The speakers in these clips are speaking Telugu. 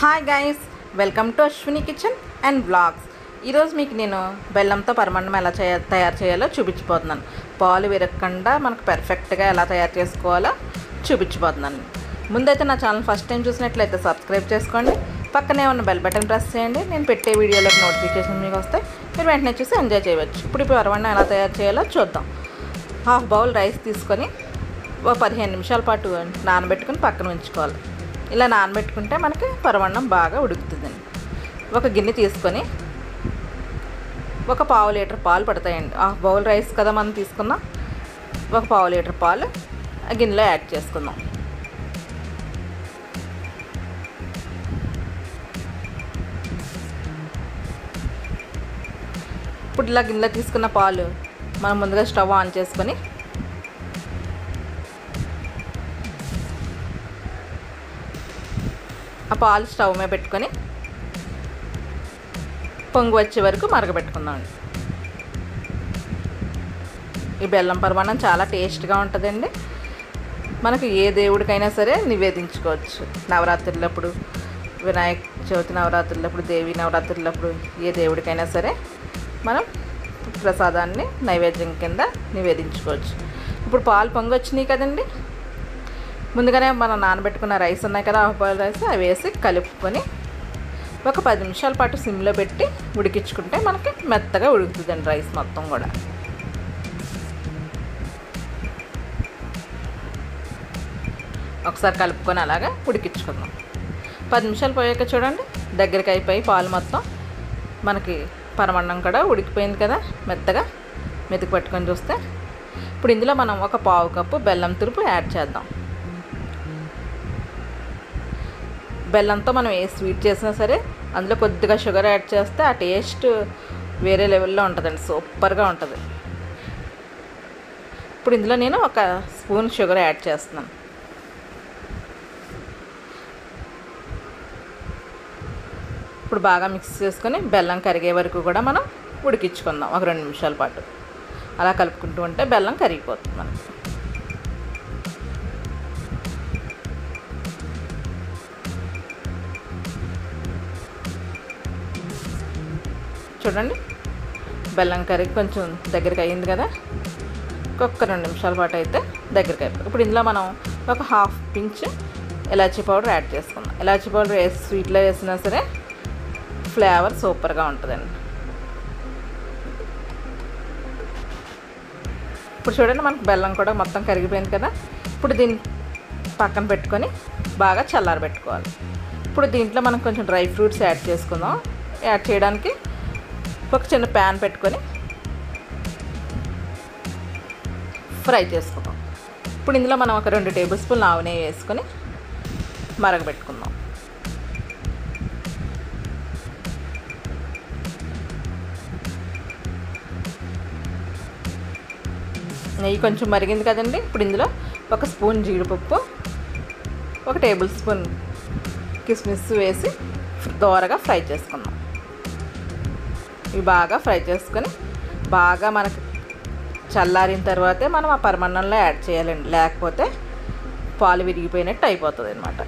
hi guys welcome to Ashwini kitchen and blogs ఈరోజు మీకు నేను బెల్లంతో పరమాన్నం ఎలా చేయ తయారు చేయాలో చూపించిపోతున్నాను పాలు విరగకుండా మనకు పర్ఫెక్ట్గా ఎలా తయారు చేసుకోవాలో చూపించిపోతున్నాను ముందైతే నా ఛానల్ ఫస్ట్ టైం చూసినట్లయితే సబ్స్క్రైబ్ చేసుకోండి పక్కనే ఉన్న బెల్ బటన్ ప్రెస్ చేయండి నేను పెట్టే వీడియోలకు నోటిఫికేషన్ మీకు వస్తాయి మీరు వెంటనే చూసి ఎంజాయ్ చేయవచ్చు ఇప్పుడు ఈ పరమాన్నం ఎలా తయారు చేయాలో చూద్దాం హాఫ్ బౌల్ రైస్ తీసుకొని ఒక పదిహేను నిమిషాల పాటు నానబెట్టుకుని పక్కన ఉంచుకోవాలి ఇలా నానబెట్టుకుంటే మనకి పరమాన్నం బాగా ఉడుకుతుందండి ఒక గిన్నె తీసుకొని ఒక పావు లీటర్ పాలు పడతాయండి హాఫ్ బౌల్ రైస్ కదా మనం తీసుకుందాం ఒక పావు లీటర్ పాలు ఆ గిన్నెలో యాడ్ చేసుకుందాం ఇప్పుడు ఇలా గిన్నెలో తీసుకున్న పాలు మనం ముందుగా స్టవ్ ఆన్ చేసుకొని ఆ పాలు స్టవ్ మీద పెట్టుకొని పొంగు వచ్చే వరకు మరగబెట్టుకుందామండి ఈ బెల్లం పరమాణం చాలా టేస్ట్గా ఉంటుందండి మనకు ఏ దేవుడికైనా సరే నివేదించుకోవచ్చు నవరాత్రులప్పుడు వినాయక చవితి నవరాత్రులప్పుడు దేవి నవరాత్రులప్పుడు ఏ దేవుడికైనా సరే మనం ప్రసాదాన్ని నైవేద్యం కింద నివేదించుకోవచ్చు ఇప్పుడు పాలు పొంగి వచ్చినాయి కదండి ముందుగానే మనం నానబెట్టుకున్న రైస్ ఉన్నాయి కదా హాఫ్ బాయిల్ రైస్ అవి వేసి కలుపుకొని ఒక పది నిమిషాల పాటు సిమ్లో పెట్టి ఉడికించుకుంటే మనకి మెత్తగా ఉడుకుతుందండి రైస్ మొత్తం కూడా ఒకసారి కలుపుకొని అలాగా ఉడికించుకుందాం పది నిమిషాలు పోయాక చూడండి దగ్గరికి అయిపోయి పాలు మొత్తం మనకి పరమన్నం కూడా ఉడికిపోయింది కదా మెత్తగా మెతుకు పట్టుకొని చూస్తే ఇప్పుడు ఇందులో మనం ఒక పావు కప్పు బెల్లం తురుపు యాడ్ చేద్దాం బెల్లంతో మనం ఏ స్వీట్ చేసినా సరే అందులో కొద్దిగా షుగర్ యాడ్ చేస్తే ఆ టేస్ట్ వేరే లెవెల్లో ఉంటుందండి సూపర్గా ఉంటుంది ఇప్పుడు ఇందులో నేను ఒక స్పూన్ షుగర్ యాడ్ చేస్తున్నాను ఇప్పుడు బాగా మిక్స్ చేసుకొని బెల్లం కరిగే వరకు కూడా మనం ఉడికించుకుందాం ఒక రెండు నిమిషాల పాటు అలా కలుపుకుంటూ ఉంటే బెల్లం కరిగిపోతుంది మనకి చూడండి బెల్లం కర్రీ కొంచెం దగ్గరికి అయ్యింది కదా ఒక్క రెండు నిమిషాల పాటు అయితే దగ్గరికి అయిపోయింది ఇప్పుడు ఇందులో మనం ఒక హాఫ్ పించ్ ఇలాచీ పౌడర్ యాడ్ చేసుకుందాం ఇలాచీ పౌడర్ వేసి స్వీట్లో వేసినా సరే ఫ్లేవర్ సూపర్గా ఉంటుందండి ఇప్పుడు చూడండి మనకు బెల్లం కూడా మొత్తం కరిగిపోయింది కదా ఇప్పుడు దీన్ని పక్కన పెట్టుకొని బాగా చల్లారబెట్టుకోవాలి ఇప్పుడు దీంట్లో మనం కొంచెం డ్రై ఫ్రూట్స్ యాడ్ చేసుకుందాం యాడ్ చేయడానికి ఒక చిన్న ప్యాన్ పెట్టుకొని ఫ్రై చేసుకుందాం ఇప్పుడు ఇందులో మనం ఒక రెండు టేబుల్ స్పూన్ ఆవు నెయ్యి వేసుకొని మరగబెట్టుకుందాం నెయ్యి కొంచెం మరిగింది కదండి ఇప్పుడు ఇందులో ఒక స్పూన్ జీడిపప్పు ఒక టేబుల్ స్పూన్ కిస్మిస్ వేసి దోరగా ఫ్రై చేసుకుందాం ఇవి బాగా ఫ్రై చేసుకొని బాగా మనకు చల్లారిన తర్వాతే మనం ఆ పరమన్నంలో యాడ్ చేయాలండి లేకపోతే పాలు విరిగిపోయినట్టు అయిపోతుంది అనమాట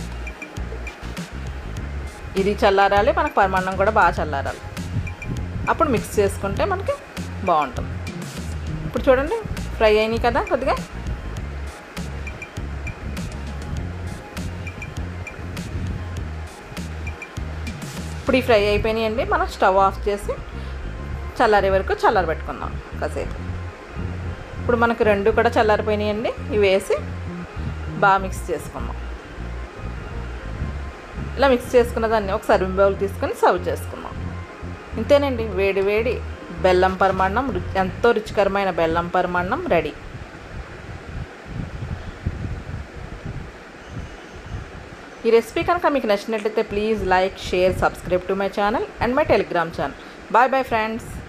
ఇది చల్లారాలి మనకు పరమన్నం కూడా బాగా చల్లారాలి అప్పుడు మిక్స్ చేసుకుంటే మనకి బాగుంటుంది ఇప్పుడు చూడండి ఫ్రై అయినాయి కదా కొద్దిగా ఇప్పుడు ఈ ఫ్రై అయిపోయినాయండి మనం స్టవ్ ఆఫ్ చేసి చల్లారే వరకు చల్లారబెట్టుకుందాం కాసేపు ఇప్పుడు మనకు రెండు కూడా చల్లారిపోయినాయండి ఇవి వేసి బాగా మిక్స్ చేసుకుందాం ఇలా మిక్స్ చేసుకున్న దాన్ని ఒక సర్వింగ్ బౌల్ తీసుకొని సర్వ్ చేసుకుందాం ఇంతేనండి వేడి వేడి బెల్లం పరమాన్నం ఎంతో రుచికరమైన బెల్లం పరమాన్నం రెడీ ఈ రెసిపీ కనుక మీకు నచ్చినట్లయితే please like share subscribe to my channel and my Telegram channel bye bye friends